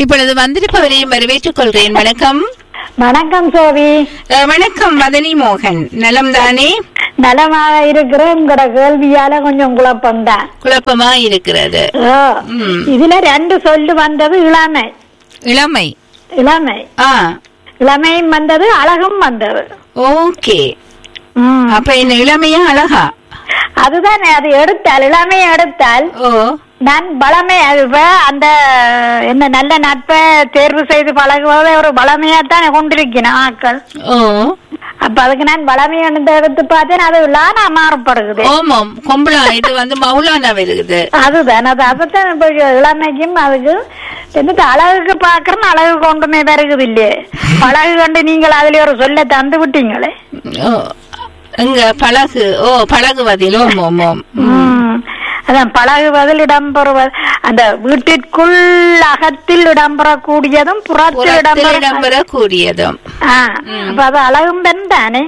இப்பொழுது வந்திருப்பவரையும் வரவேற்றுக் கொள்கிறேன் வணக்கம் வணக்கம் சோவி அஹ், வணக்கம் மதனி மோகன் நலம் தானே நலமாக இருக்கிற உங்களோட கேள்வியால கொஞ்சம் குழப்பம்தான் குழப்பமா இருக்கிறது ஓ, ம். இதுல ரெண்டு சொல்லு வந்தது இளமை இளமை இளமை ஆ இளமையும் வந்தது அழகும் வந்தது ஓகே ம். அப்ப என்ன இளமையா அழகா அதுதான் அது எடுத்தால் இளமையை எடுத்தால் ஓ நான் பலமை அது இப்ப அந்த என்ன நல்ல நட்பை தேர்வு செய்து பழகுவதை ஒரு பலமையாத்தான் கொண்டிருக்கிறேன் ஆக்கள் ஓ அப்ப அதுக்கு நான் பலமையை எடுத்து பார்த்தேன் அது இல்லாம மாறப்படுகிறது ஓமம் கொம்பளா இது வந்து மௌலானா வருகுது அதுதான் அது அதைத்தான் இப்ப இளமைக்கும் அதுக்கு என்னது அழகுக்கு பாக்குறேன் அழகு கொண்டுமே வருகுது இல்லையே அழகு கண்டு நீங்கள் அதுல ஒரு சொல்ல தந்து விட்டீங்களே ஓ எங்க பழகு ஓ பழகுவதில் ஓம் ஓம் ஓம் ம். அதான் பழகுவதில் இடம்பெறுவது அந்த வீட்டிற்குள் அகத்தில் இடம்பெறக்கூடியதும் புறத்தில் புறத்தில் இடம்பெற இடம்பெறக்கூடியதும் ஆ, அப்ப அது அழகும் பெண் தானே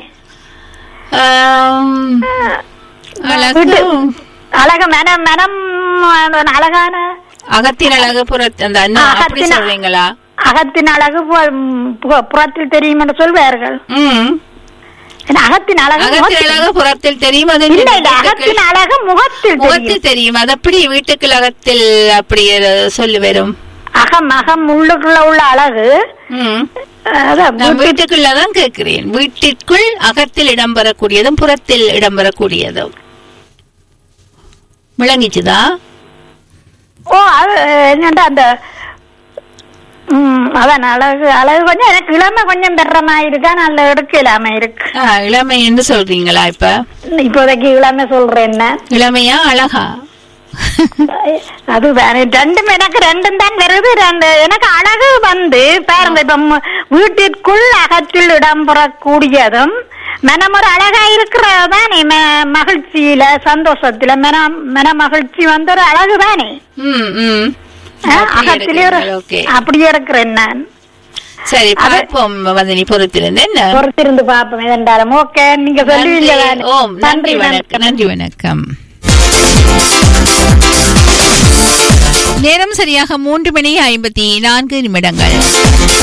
ஆம், அழகு வீட்டு- அழகு மனம் மனம் அழகான அகத்தின் அழகு புறத் அந்த அண்ணா அப்படி அகத்தின் சொல்றீங்களா அகத்தின் அழகு பு- பு- புறத்தில் தெரியும் என்று சொல்வார்கள் ம் ஏன்னா அகத்தின் அழகு அகத்தின் முகத்தில் அழகு புறத்தில் தெரியும் அது இல்ல இல்ல வீட்டுக்குள் அகத்தின் அழகு முகத்தில் தெரியும் முகத்தில் தெரியும் அது அப்படி வீட்டுக்குள் அகத்தில் அப்படி அஹ், சொல்லி வரும் அகம் அகம் உள்ளுக்குள்ள உள்ள அழகு ம் அதான் நான் வீட்டு- வீட்டுக்குள்ளதான் கேட்கிறேன் வீட்டிற்குள் அகத்தில் இடம்பெறக்கூடியதும் புறத்தில் இடம்பெறக்கூடியதும் விளங்கிச்சுதா ஓ அது என்னண்டா அந்த ம், அதான் அழகு அழகு கொஞ்சம் எனக்கு இளமை கொஞ்சம் பெறமா இருக்கா நல்ல எடுக்க இல்லாம இருக்கு ஆ, இளமை என்று சொல்றீங்களா இப்ப இப்போதைக்கு இளமை சொல்றேன் என்ன இளமையா அழகா அது வேற ரெண்டும் எனக்கு ரெண்டும் தான் வருது ரெண்டு எனக்கு அழகு வந்து பாருங்க இப்ப மு- வீட்டிற்குள் அகத்தில் இடம்பெறக்கூடியதும் மனம் ஒரு அழகா இருக்கிறதானே ம- மகிழ்ச்சியில சந்தோஷத்துல மனம் மன மகிழ்ச்சி வந்து ஒரு அழகு தானே ம் ம் ஆ, அப்படி அகத்திலே ஒரு எடுக்கிறீர்கள், ஓகே அப்படியே இருக்கிறேன் நான் சரி பார்ப்போம் வதனி பொறுத்திருந்து என்ன பொறுத்திருந்து பாப்போம் எதென்றாலும் ஓகே நீங்க சொல்லுவீங்க நன்றி. தானே? ஓம் நன்றி வணக்கம் நன்றி வணக்கம் நேரம் சரியாக மூன்று மணி ஐம்பத்தி நான்கு நிமிடங்கள்